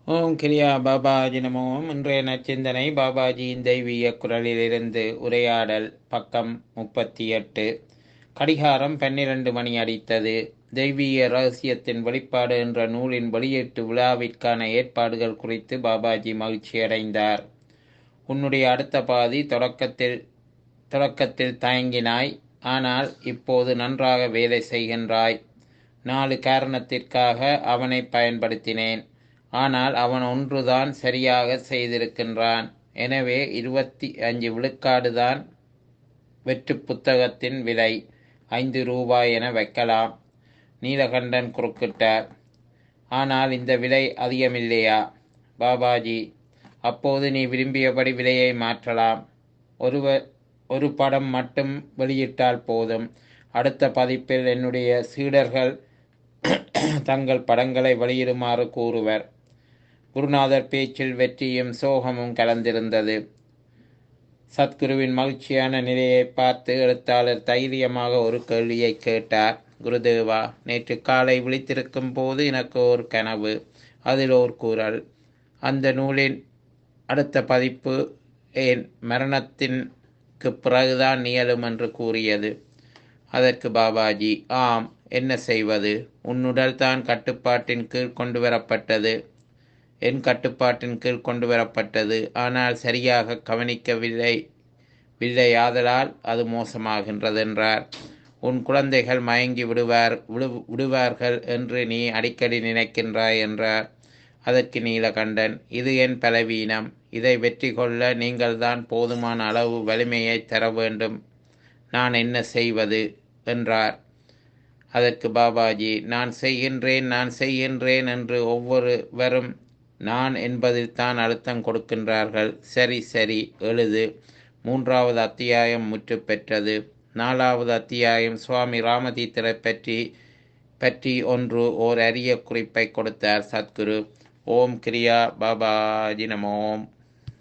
ஓம் கிரியா பாபாஜி நமோம் இன்றைய நச்சிந்தனை பாபாஜியின் தெய்வீக குரலிலிருந்து உரையாடல் பக்கம் முப்பத்தி எட்டு கடிகாரம் பன்னிரண்டு மணி அடித்தது தெய்வீக ரகசியத்தின் வெளிப்பாடு என்ற நூலின் வெளியீட்டு விழாவிற்கான ஏற்பாடுகள் குறித்து பாபாஜி மகிழ்ச்சியடைந்தார் உன்னுடைய அடுத்த பாதி தொடக்கத்தில் தொடக்கத்தில் தயங்கினாய் ஆனால் இப்போது நன்றாக வேலை செய்கின்றாய் நாலு காரணத்திற்காக அவனை பயன்படுத்தினேன் ஆனால் அவன் ஒன்றுதான் சரியாக செய்திருக்கின்றான் எனவே இருபத்தி அஞ்சு விழுக்காடுதான் வெற்று புத்தகத்தின் விலை ஐந்து ரூபாய் என வைக்கலாம் நீலகண்டன் குறுக்கிட்டார் ஆனால் இந்த விலை அதிகமில்லையா பாபாஜி அப்போது நீ விரும்பியபடி விலையை மாற்றலாம் ஒருவர் ஒரு படம் மட்டும் வெளியிட்டால் போதும் அடுத்த பதிப்பில் என்னுடைய சீடர்கள் தங்கள் படங்களை வெளியிடுமாறு கூறுவர் குருநாதர் பேச்சில் வெற்றியும் சோகமும் கலந்திருந்தது சத்குருவின் மகிழ்ச்சியான நிலையை பார்த்து எழுத்தாளர் தைரியமாக ஒரு கேள்வியை கேட்டார் குருதேவா நேற்று காலை விழித்திருக்கும் போது எனக்கு ஒரு கனவு அதில் ஓர் குரல் அந்த நூலின் அடுத்த பதிப்பு ஏன் மரணத்திற்கு பிறகுதான் நியலும் என்று கூறியது அதற்கு பாபாஜி ஆம் என்ன செய்வது உன்னுடல் தான் கட்டுப்பாட்டின் கீழ் கொண்டு வரப்பட்டது என் கட்டுப்பாட்டின் கீழ் கொண்டு வரப்பட்டது ஆனால் சரியாக கவனிக்கவில்லை வில்லை ஆதலால் அது மோசமாகின்றது என்றார் உன் குழந்தைகள் மயங்கி விடுவார் விடு விடுவார்கள் என்று நீ அடிக்கடி நினைக்கின்றாய் என்றார் அதற்கு நீலகண்டன் இது என் பலவீனம் இதை வெற்றி கொள்ள நீங்கள்தான் போதுமான அளவு வலிமையை தர வேண்டும் நான் என்ன செய்வது என்றார் அதற்கு பாபாஜி நான் செய்கின்றேன் நான் செய்கின்றேன் என்று ஒவ்வொருவரும் நான் என்பதில் தான் அழுத்தம் கொடுக்கின்றார்கள் சரி சரி எழுது மூன்றாவது அத்தியாயம் முற்று பெற்றது நாலாவது அத்தியாயம் சுவாமி ராமதீத்தரை பற்றி பற்றி ஒன்று ஓர் அரிய குறிப்பை கொடுத்தார் சத்குரு ஓம் கிரியா பாபாஜி நமோம்